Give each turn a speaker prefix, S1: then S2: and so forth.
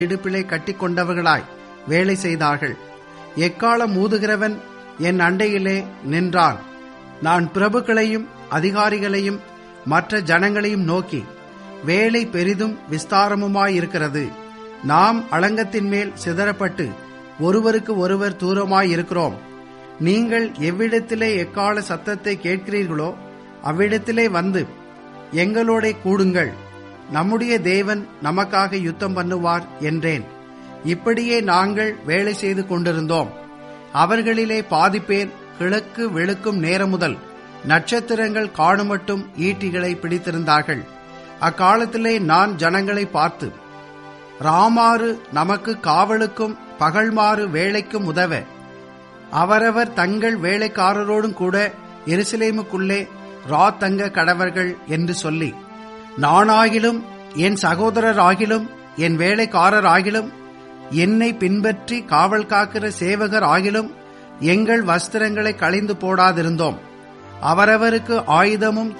S1: இடுப்பிலே கட்டிக்கொண்டவர்களாய் வேலை செய்தார்கள் எக்காலம் ஊதுகிறவன் என் அண்டையிலே நின்றான் நான் பிரபுக்களையும் அதிகாரிகளையும் மற்ற ஜனங்களையும் நோக்கி வேலை பெரிதும் விஸ்தாரமுமாயிருக்கிறது நாம் அளங்கத்தின் மேல் சிதறப்பட்டு ஒருவருக்கு ஒருவர் தூரமாயிருக்கிறோம் நீங்கள் எவ்விடத்திலே எக்கால சத்தத்தை கேட்கிறீர்களோ அவ்விடத்திலே வந்து எங்களோட கூடுங்கள் நம்முடைய தேவன் நமக்காக யுத்தம் பண்ணுவார் என்றேன் இப்படியே நாங்கள் வேலை செய்து கொண்டிருந்தோம் அவர்களிலே பாதிப்பேர் கிழக்கு வெளுக்கும் நேரம் முதல் நட்சத்திரங்கள் காணுமட்டும் ஈட்டிகளை பிடித்திருந்தார்கள் அக்காலத்திலே நான் ஜனங்களை பார்த்து ராமாறு நமக்கு காவலுக்கும் பகல்மாறு வேலைக்கும் உதவ அவரவர் தங்கள் வேலைக்காரரோடும் கூட எருசலேமுக்குள்ளே ராத்தங்க கடவர்கள் என்று சொல்லி நானாகிலும் என் சகோதரராகிலும் என் வேலைக்காரராகிலும் என்னை பின்பற்றி காவல் காக்கிற சேவகர் ஆகிலும் எங்கள் வஸ்திரங்களை களைந்து போடாதிருந்தோம் அவரவருக்கு ஆயுதமும்